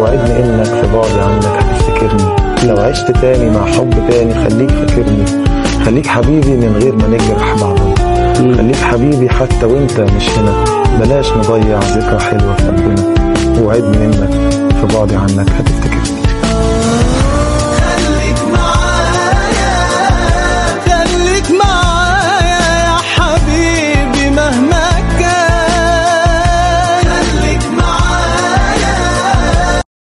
وعدني انك في بعدي عنك هتفتكرني لو عشت تاني مع حب تاني خليك فاكرني خليك حبيبي من غير ما نجرح بعضنا خليك حبيبي حتى وانت مش هنا بلاش نضيع ذكرى حلوة في قلبنا وعدني انك في بعدي عنك هتفتكرني